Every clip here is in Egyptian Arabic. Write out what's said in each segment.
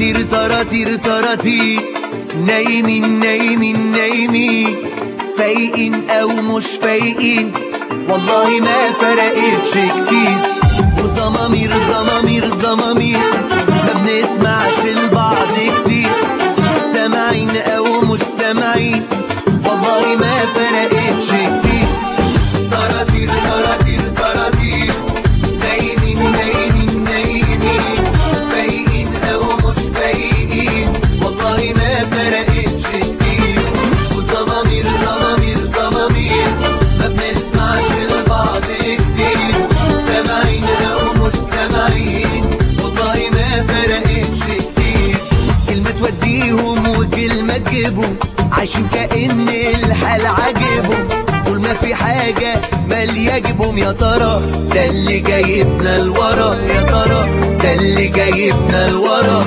طراتير طراتير طراتير نايمين نايمين نايمين فايقين او مش فايقين والله ما فرقتش كتير وزمامير زمامير زمامير ما بنسمعش البعض كتير سامعين او مش سامعين والله ما فرقتش كتير طراتير طراتير طراتير نايمين نايمين نايمين فايقين او مش فايقين والله ما فرقتش كتير وزمامير زمامير زمامير ما بنسمعش البعض كتير سامعين او مش سامعين والله ما فرقتش كتير كلمة توديهم وكلمة تجيبهم عايشين كأن الحال عاجبهم طول ما في حاجة مالية جيبهم يا ترى ده اللي جايبنا لورا يا ترى ده اللي جايبنا لورا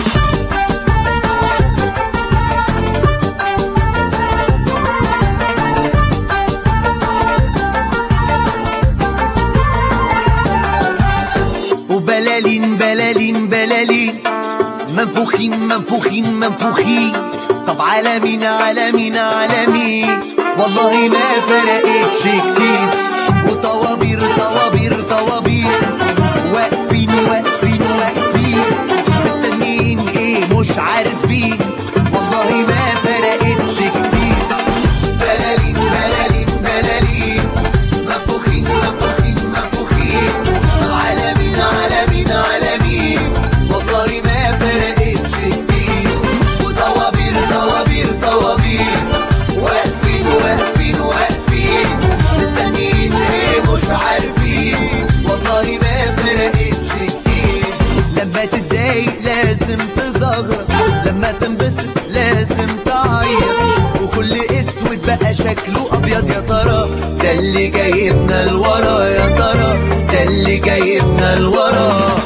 وبلالين بلالين بلالين منفوخين منفوخين منفوخين طب على مين على مين على مين والله ما فرقتش كتير وطوابير طوابير طوابير واقفين واقفين واقفين مستنيين ايه مش عارفين والله ما فرقتش كتير بلالين بلالين بلالين منفوخين منفوخين منفوخين على مين على مين على مين والله ما فرقتش كتير وطوابير طوابير طوابير واقفين واقفين واقفين مستنيين ايه مش عارفين والله ما فرقتش كتير لما تتضايق لازم تزغرط لما تنبسط لازم تعيط وكل اسود بقى شكله ابيض يا ترى ده اللي جايبنا لورا يا ترى ده اللي جايبنا لورا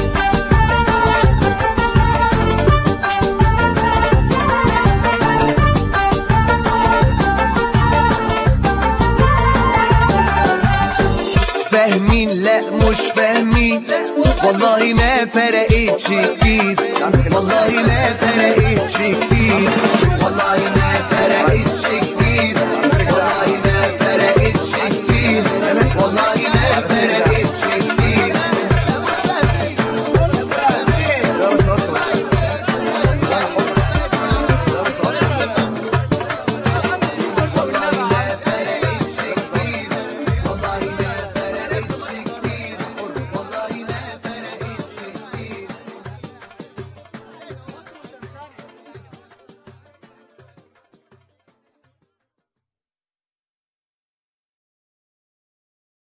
فاهمين لا مش فاهمين والله ما فرقتش كتير والله ما فرقتش كتير والله ما